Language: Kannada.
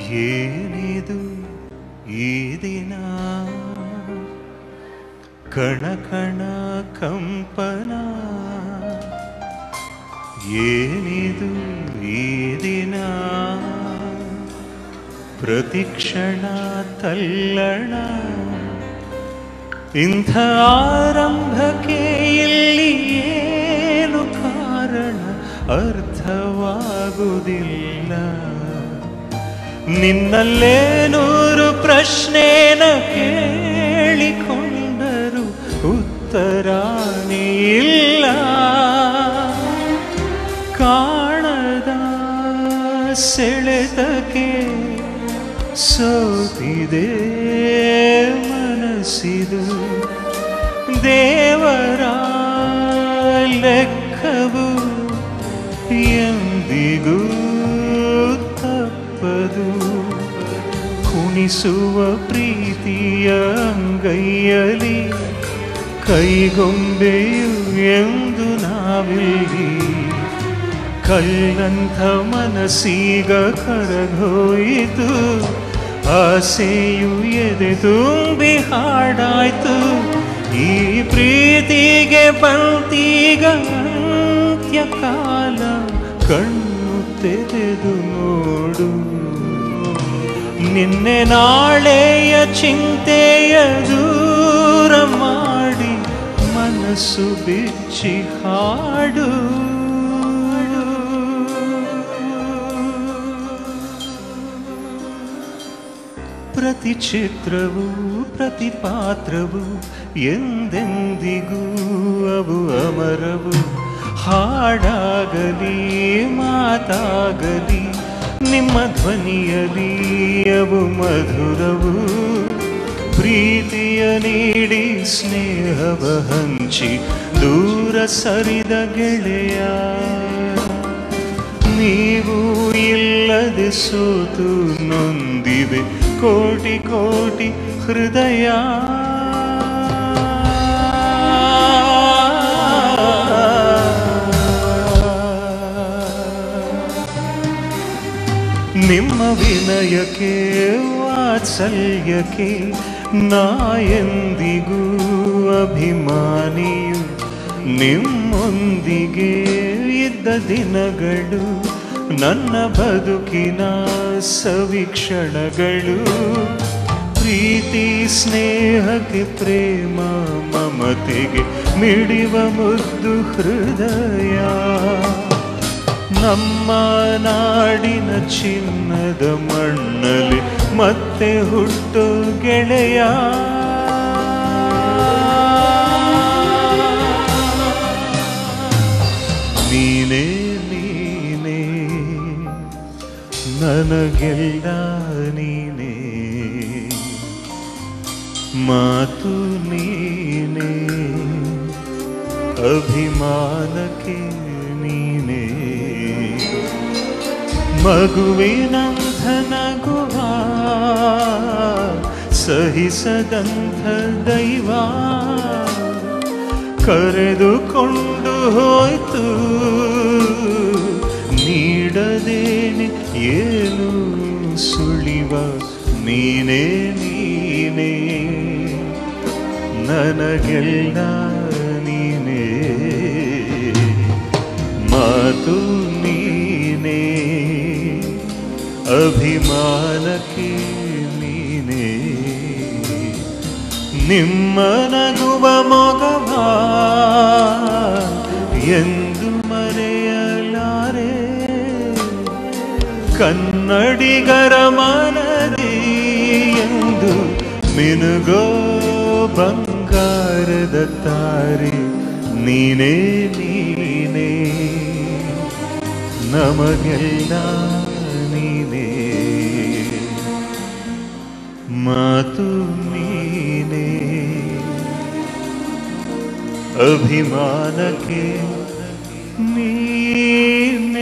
ಏನಿದು ಈ ದಿನ ಕಣ ಕಣ ಕಂಪನ ಏನಿದು ಈ ದಿನ ಪ್ರತಿಕ್ಷಣ ತಲ್ಲಣ ಇಂಥ ಆರಂಭಕ್ಕೆ ಇಲ್ಲಿ ಏನು ಕಾರಣ ಅರ್ಥವಾಗುವುದಿಲ್ಲ ನಿನ್ನಲ್ಲೇ ನೂರು ಪ್ರಶ್ನೆನ ಕೇಳಿಕೊಂಡರು ಉತ್ತರಾನೇ ಇಲ್ಲ ಕಾಣದ ಸೆಳೆತಕ್ಕೆ ಸೋತಿದೆ ಮನಸ್ಸಿದು ದೇವರ ಲೆಕ್ಕವು ಎಂದಿಗೂ ತಪ್ಪದು ಕುಣಿಸುವ ಪ್ರೀತಿಯ ಅಂಗೈಯಲಿ ಕೈಗೊಂಬೆಯು ಎಂದು ನಾವಿಲ್ಲಿ ಕಲ್ಲಂಥ ಮನಸ್ಸೀಗ ಕರಗೋಯಿತು ಆಸೆಯು ಎದೆ ತುಂಬಿ ಹಾಡಾಯ್ತು ಈ ಪ್ರೀತಿಗೆ ಬಂತೀಗ ಅಂತ್ಯಕಾಲ ಕಣ್ಣು ತೆರೆದು ನೋಡು ನಿನ್ನೆ ನಾಳೆಯ ಚಿಂತೆಯ ದೂರ ಮಾಡಿ ಮನಸ್ಸು ಬಿಚ್ಚಿ ಹಾಡು ಪ್ರತಿ ಚಿತ್ರವು ಪ್ರತಿ ಪಾತ್ರವು ಎಂದೆಂದಿಗೂ ಅವು ಅಮರವು ಹಾಡಾಗಲಿ ಮಾತಾಗಲಿ ನಿಮ್ಮ ಧ್ವನಿಯಲಿ ಅವು ಮಧುರವು ಪ್ರೀತಿಯ ನೀಡಿ ಸ್ನೇಹವ ಹಂಚಿ ದೂರ ಸರಿದ ಗೆಳೆಯ ನೀವು ಇಲ್ಲದೆ ಸೋತು ನೊಂದಿವೆ ಕೋಟಿ ಕೋಟಿ ಹೃದಯ ನಿಮ್ಮ ವಿನಯಕ್ಕೆ ವಾತ್ಸಲ್ಯಕ್ಕೆ ನಾ ಎಂದಿಗೂ ಅಭಿಮಾನಿಯು ನಿಮ್ಮೊಂದಿಗೆ ಇದ್ದ ದಿನಗಳು ನನ್ನ ಬದುಕಿನ ಸವಿಕ್ಷಣಗಳು ಪ್ರೀತಿ ಸ್ನೇಹಕ್ಕೆ ಪ್ರೇಮ ಮಮತೆಗೆ ಮಿಡಿವ ಮುದ್ದು ಹೃದಯ ನಮ್ಮ ನಾಡಿನ ಚಿನ್ನದ ಮಣ್ಣಲ್ಲಿ ಮತ್ತೆ ಹುಟ್ಟು ಗೆಳೆಯ ನೀನೇ ನೀನೇ ನನಗೆಲ್ಲ ನೀನೇ ಮಾತು ನೀನೇ ಅಭಿಮಾನಕ್ಕೆ ನೀನೇ ಮಗುವಿನಂಥ ನಗುವ ಸಹಿಸದಂಥ ದೈವ ಕರೆದುಕೊಂಡು ಹೋಯ್ತು ನೀಡದೇನೆ ಏನು ಸುಳಿವ ನೀನೇ ನೀನೇ ನನಗೆಲ್ಲ ನೀನೇ ಮಾತು ನೀನೇ ಅಭಿಮಾನಕ್ಕೆ ನೀನೇ ನಿಮ್ಮ ನಗುವ ಮೊಗವ ಎಂದು ಮರೆಯಲಾರೆ ಕನ್ನಡಿಗರ ಮನದಿ ಎಂದು ಮಿನುಗೋ ಬಂಗಾರದ ತಾರೆ ನೀನೇ ನೀನೇ ನಮಗೆಲ್ಲ ನೀನೇ ಮಾತು ನೀನೇ ಅಭಿಮಾನಕ್ಕೆ ನೀನೇ